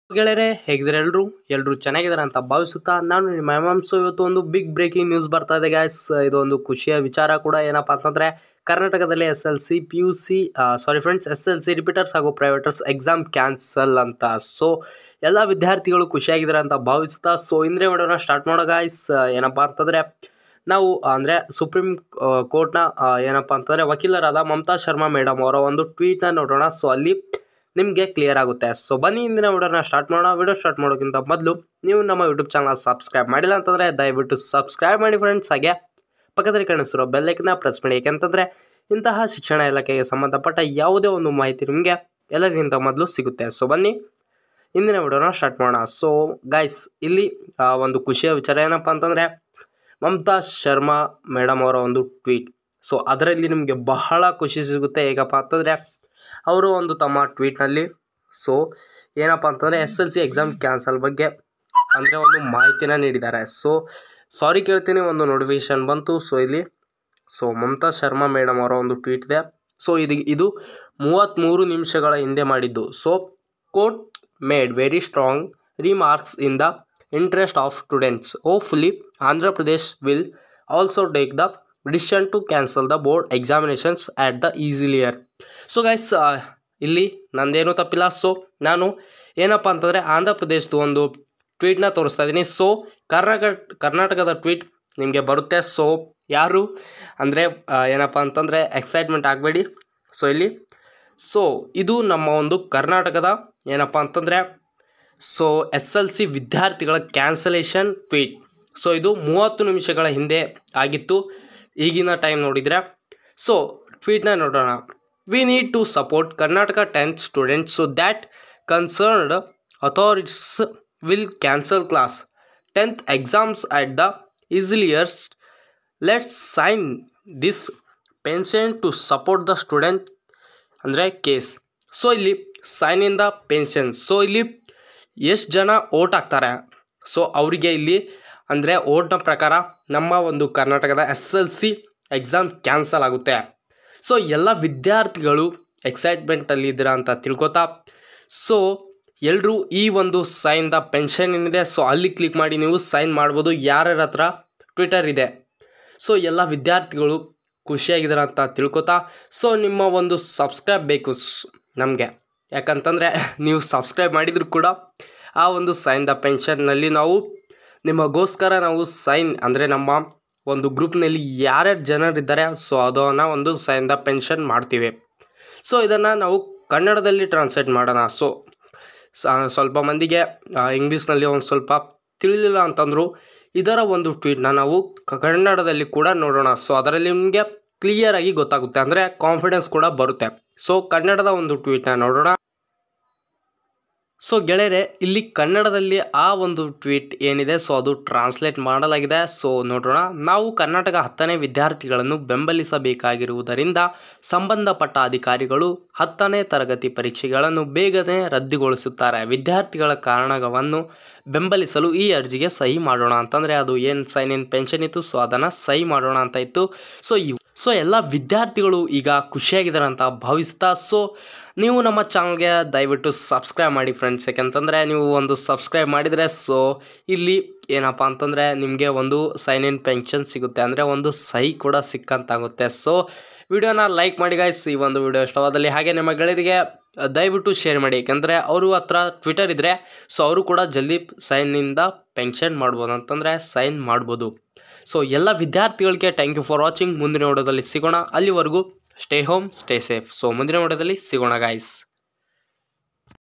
ಗೆಳೆಯರೆ ಹೇಗಿದ್ದಾರೆ ಎಲ್ಲರೂ ಎಲ್ಲರೂ ಚೆನ್ನಾಗಿದ್ದಾರೆ ಅಂತ ಭಾವಿಸುತ್ತಾ ನಾನು ನಿಮ್ಮ ಎಮ್ಎಮ್ಸು ಇವತ್ತು ಒಂದು ಬಿಗ್ ಬ್ರೇಕಿಂಗ್ ನ್ಯೂಸ್ ಬರ್ತಾ ಇದೆ ಗ್ಯಾಸ್ ಇದು ಒಂದು ಖುಷಿಯ ವಿಚಾರ ಕೂಡ ಏನಪ್ಪ ಅಂತಂದರೆ ಕರ್ನಾಟಕದಲ್ಲಿ S L C P U C sorry friends S L C repeaters ಹಾಗೂ ಪ್ರೈವೇಟರ್ಸ್ ಎಕ್ಸಾಮ್ ಕ್ಯಾನ್ಸಲ್ ಅಂತ ಸೊ ಎಲ್ಲ ವಿದ್ಯಾರ್ಥಿಗಳು ಖುಷಿಯಾಗಿದ್ದಾರೆ ಅಂತ ಭಾವಿಸುತ್ತಾ ಸೊ ಇಂದ್ರೆ ವಿಡಿಯೋನ ಸ್ಟಾರ್ಟ್ ಮಾಡೋ ಗಾಯ್ಸ್ ಏನಪ್ಪ ಅಂತಂದರೆ ನಾವು ಅಂದರೆ ಸುಪ್ರೀಂ ಕೋರ್ಟ್ನ ಏನಪ್ಪ ಅಂತಂದರೆ ವಕೀಲರಾದ ಮಮತಾ ಶರ್ಮಾ ಮೇಡಮ್ ಅವರ ಒಂದು ಟ್ವೀಟ್ನ ನೋಡೋಣ ಸೊ ಅಲ್ಲಿ ನಿಮಗೆ ಕ್ಲಿಯರ್ ಆಗುತ್ತೆ ಸೊ ಬನ್ನಿ ಇಂದಿನ ವಿಡಿಯೋನ ಸ್ಟಾರ್ಟ್ ಮಾಡೋಣ ವಿಡಿಯೋ ಸ್ಟಾರ್ಟ್ ಮಾಡೋಕ್ಕಿಂತ ಮೊದಲು ನೀವು ನಮ್ಮ ಯೂಟ್ಯೂಬ್ ಚಾನಲ್ ಸಬ್ಸ್ಕ್ರೈಬ್ ಮಾಡಿಲ್ಲ ಅಂತಂದರೆ ದಯವಿಟ್ಟು ಸಬ್ಸ್ಕ್ರೈಬ್ ಮಾಡಿ ಫ್ರೆಂಡ್ಸ್ ಹಾಗೆ ಪಕ್ಕದಲ್ಲಿ ಕಾಣಿಸಿರೋ ಬೆಲ್ಲೈಕನ್ನ ಪ್ರೆಸ್ ಮಾಡಿ ಯಾಕೆಂತಂದರೆ ಇಂತಹ ಶಿಕ್ಷಣ ಇಲಾಖೆಗೆ ಸಂಬಂಧಪಟ್ಟ ಯಾವುದೇ ಒಂದು ಮಾಹಿತಿ ನಿಮಗೆ ಎಲ್ಲರಿಗಿಂತ ಮೊದಲು ಸಿಗುತ್ತೆ ಸೊ ಬನ್ನಿ ಇಂದಿನ ವಿಡಿಯೋನ ಸ್ಟಾರ್ಟ್ ಮಾಡೋಣ ಸೊ ಗೈಸ್ ಇಲ್ಲಿ ಆ, ಒಂದು ಖುಷಿಯ ವಿಚಾರ ಏನಪ್ಪ ಅಂತಂದರೆ ಮಮತಾ ಶರ್ಮಾ ಮೇಡಮ್ ಅವರ ಒಂದು ಟ್ವೀಟ್ ಸೊ ಅದರಲ್ಲಿ ನಿಮಗೆ ಬಹಳ ಖುಷಿ ಸಿಗುತ್ತೆ ಹೇಗಪ್ಪ ಅಂತಂದರೆ ಅವರು ಒಂದು ತಮ್ಮ ಟ್ವೀಟ್ನಲ್ಲಿ ಸೊ ಏನಪ್ಪ ಅಂತಂದರೆ S L C exam cancel ಬಗ್ಗೆ ಅಂದರೆ ಒಂದು ಮಾಹಿತಿನ ನೀಡಿದ್ದಾರೆ ಸೊ ಸಾರಿ ಕೇಳ್ತೀನಿ ಒಂದು ನೋಟಿಫಿಕೇಶನ್ ಬಂತು ಸೊ ಇಲ್ಲಿ ಸೊ ಮಮತಾ ಶರ್ಮಾ ಮೇಡಮ್ ಅವರ ಒಂದು ಟ್ವೀಟ್ ಇದೆ ಸೊ ಇದು ಇದು ಮೂವತ್ತ್ಮೂರು ನಿಮಿಷಗಳ ಹಿಂದೆ ಮಾಡಿದ್ದು so court made very strong remarks in the interest of students hopefully Andhra Pradesh will also take the decision to cancel the board examinations at the ಈಸಿಲಿಯರ್ ಸೊ ಗೈಸ್ ಇಲ್ಲಿ ನಂದೇನೂ ತಪ್ಪಿಲ್ಲ ಸೊ ನಾನು ಏನಪ್ಪ ಅಂತಂದರೆ ಆಂಧ್ರ ಪ್ರದೇಶದ ಒಂದು ಟ್ವೀಟ್ನ ತೋರಿಸ್ತಾ ಇದ್ದೀನಿ ಸೊ ಕರ್ನಾಟಕ ಕರ್ನಾಟಕದ ಟ್ವೀಟ್ ನಿಮಗೆ ಬರುತ್ತೆ ಸೊ ಯಾರು ಅಂದರೆ ಏನಪ್ಪ ಅಂತಂದರೆ ಎಕ್ಸೈಟ್ಮೆಂಟ್ ಆಗಬೇಡಿ ಸೊ ಇಲ್ಲಿ ಸೊ ಇದು ನಮ್ಮ ಒಂದು ಕರ್ನಾಟಕದ ಏನಪ್ಪ ಅಂತಂದರೆ ಸೊ ಎಸ್ ಎಲ್ ಸಿ ವಿದ್ಯಾರ್ಥಿಗಳ ಕ್ಯಾನ್ಸಲೇಷನ್ ಟ್ವೀಟ್ ಸೊ ಇದು ಮೂವತ್ತು ನಿಮಿಷಗಳ ಹಿಂದೆ ಆಗಿತ್ತು ಈಗಿನ ಟೈಮ್ ನೋಡಿದರೆ ಸೊ ಟ್ವೀಟ್ನ ನೋಡೋಣ we need to support Karnataka tenth students so that concerned authorities will cancel class tenth exams at the ಈಸಿಲಿಯರ್ಸ್ let's sign this petition to support the student ಅಂದರೆ ಕೇಸ್ ಸೊ ಇಲ್ಲಿ sign in the petition so ಇಲ್ಲಿ ಎಷ್ಟು ಜನ vote ಹಾಕ್ತಾರೆ so ಅವರಿಗೆ ಇಲ್ಲಿ ಅಂದರೆ ಓಟ್ನ ಪ್ರಕಾರ ನಮ್ಮ ಒಂದು ಕರ್ನಾಟಕದ S L C exam cancel ಆಗುತ್ತೆ ಸೊ ಎಲ್ಲ ವಿದ್ಯಾರ್ಥಿಗಳು ಎಕ್ಸೈಟ್ಮೆಂಟಲ್ಲಿ ಇದ್ದೀರಾ ಅಂತ ತಿಳ್ಕೊತಾ ಸೊ ಎಲ್ಲರೂ ಈ ಒಂದು ಸೈನ್ ದ ಪೆನ್ಷನ್ ಏನಿದೆ ಸೊ ಅಲ್ಲಿ ಕ್ಲಿಕ್ ಮಾಡಿ ನೀವು ಸೈನ್ ಮಾಡ್ಬೋದು ಯಾರ್ಯಾರ ಹತ್ರ ಟ್ವಿಟರ್ ಇದೆ ಸೊ ಎಲ್ಲ ವಿದ್ಯಾರ್ಥಿಗಳು ಖುಷಿಯಾಗಿದ್ದಾರೆ ಅಂತ ತಿಳ್ಕೊತಾ ಸೊ ನಿಮ್ಮ ಒಂದು ಸಬ್ಸ್ಕ್ರೈಬ್ ಬೇಕು ನಮಗೆ ಯಾಕಂತಂದರೆ ನೀವು ಸಬ್ಸ್ಕ್ರೈಬ್ ಮಾಡಿದರೂ ಕೂಡ ಆ ಒಂದು ಸೈನ್ ದ ಪೆನ್ಷನ್ನಲ್ಲಿ ನಾವು ನಿಮಗೋಸ್ಕರ ನಾವು ಸೈನ್ ಅಂದರೆ ನಮ್ಮ ಒಂದು ಗ್ರೂಪ್ನಲ್ಲಿ ಯಾರ್ಯಾರು ಜನರಿದ್ದಾರೆ ಸೊ ಅದನ್ನು ಒಂದು ಸೈನ್ ದ ಪೆನ್ಷನ್ ಮಾಡ್ತೀವಿ ಸೊ ಇದನ್ನು ನಾವು ಕನ್ನಡದಲ್ಲಿ ಟ್ರಾನ್ಸ್ಲೇಟ್ ಮಾಡೋಣ ಸೊ ಸ್ವಲ್ಪ ಮಂದಿಗೆ ಇಂಗ್ಲೀಷ್ನಲ್ಲಿ ಒಂದು ಸ್ವಲ್ಪ ತಿಳಿಲಿಲ್ಲ ಅಂತಂದರು ಇದರ ಒಂದು ಟ್ವೀಟ್ನ ನಾವು ಕ- ಕನ್ನಡದಲ್ಲಿ ಕೂಡ ನೋಡೋಣ ಸೊ ಅದರಲ್ಲಿ ನಿಮಗೆ ಕ್ಲಿಯರಾಗಿ ಗೊತ್ತಾಗುತ್ತೆ ಅಂದರೆ ಕಾನ್ಫಿಡೆನ್ಸ್ ಕೂಡ ಬರುತ್ತೆ ಸೊ ಕನ್ನಡದ ಒಂದು ಟ್ವೀಟ್ನ ನೋಡೋಣ ಸೊ ಗೆಳೆಯರೆ ಇಲ್ಲಿ ಕನ್ನಡದಲ್ಲಿ ಆ ಒಂದು ಟ್ವೀಟ್ ಏನಿದೆ ಸೊ ಅದು ಟ್ರಾನ್ಸ್ಲೇಟ್ ಮಾಡಲಾಗಿದೆ ಸೊ ನೋಡೋಣ ನಾವು ಕರ್ನಾಟಕ ಹತ್ತನೇ ವಿದ್ಯಾರ್ಥಿಗಳನ್ನು ಬೆಂಬಲಿಸಬೇಕಾಗಿರುವುದರಿಂದ ಸಂಬಂಧಪಟ್ಟ ಅಧಿಕಾರಿಗಳು ಹತ್ತನೇ ತರಗತಿ ಪರೀಕ್ಷೆಗಳನ್ನು ಬೇಗನೆ ರದ್ದುಗೊಳಿಸುತ್ತಾರೆ ವಿದ್ಯಾರ್ಥಿಗಳ ಕಾರಣವನ್ನು ಬೆಂಬಲಿಸಲು ಈ ಅರ್ಜಿಗೆ ಸಹಿ ಮಾಡೋಣ ಅಂತಂದರೆ ಅದು ಏನು ಸೈನ್ ಇನ್ ಪೆನ್ಷನ್ ಇತ್ತು ಸೊ ಅದನ್ನು ಸಹಿ ಮಾಡೋಣ ಅಂತ ಇತ್ತು ಸೊ ಇವು ಸೊ ಎಲ್ಲ ವಿದ್ಯಾರ್ಥಿಗಳು ಈಗ ಖುಷಿಯಾಗಿದ್ದಾರೆ ಅಂತ ಭಾವಿಸ್ತಾ ಸೊ ನೀವು ನಮ್ಮ ಚಾನಲ್ಗೆ ದಯವಿಟ್ಟು ಸಬ್ಸ್ಕ್ರೈಬ್ ಮಾಡಿ ಫ್ರೆಂಡ್ಸ್ ಯಾಕೆಂತಂದರೆ ನೀವು ಒಂದು ಸಬ್ಸ್ಕ್ರೈಬ್ ಮಾಡಿದರೆ ಸೊ ಇಲ್ಲಿ ಏನಪ್ಪ ಅಂತಂದರೆ ನಿಮಗೆ ಒಂದು ಸೈನ್ ಇನ್ ಪೆನ್ಷನ್ ಸಿಗುತ್ತೆ ಅಂದರೆ ಒಂದು ಸಹಿ ಕೂಡ ಸಿಕ್ಕಂತಾಗುತ್ತೆ ಸೊ ವಿಡಿಯೋನ ಲೈಕ್ ಮಾಡಿ ಗಾಯ್ಸ್ ಈ ಒಂದು ವಿಡಿಯೋ ಇಷ್ಟವಾದಲ್ಲಿ ಹಾಗೆ ನಿಮ್ಮ ಗೆಳೆಯರಿಗೆ ದಯವಿಟ್ಟು ಶೇರ್ ಮಾಡಿ ಯಾಕೆಂದರೆ ಅವರು ಹತ್ರ ಟ್ವಿಟರ್ ಇದ್ದರೆ ಸೊ ಅವರು ಕೂಡ ಜಲ್ದಿ ಸೈನಿಂದ ಪೆನ್ಷನ್ ಮಾಡ್ಬೋದು ಅಂತಂದರೆ ಸೈನ್ ಮಾಡ್ಬೋದು ಸೊ ಎಲ್ಲ ವಿದ್ಯಾರ್ಥಿಗಳಿಗೆ ಥ್ಯಾಂಕ್ ಯು ಫಾರ್ ವಾಚಿಂಗ್ ಮುಂದಿನ ವಿಡಿಯೋದಲ್ಲಿ ಸಿಗೋಣ ಅಲ್ಲಿವರೆಗೂ stay home stay safe so ಮುಂದಿನ ವಿಡಿಯೋದಲ್ಲಿ ಸಿಗೋಣ ಗಾಯ್ಸ್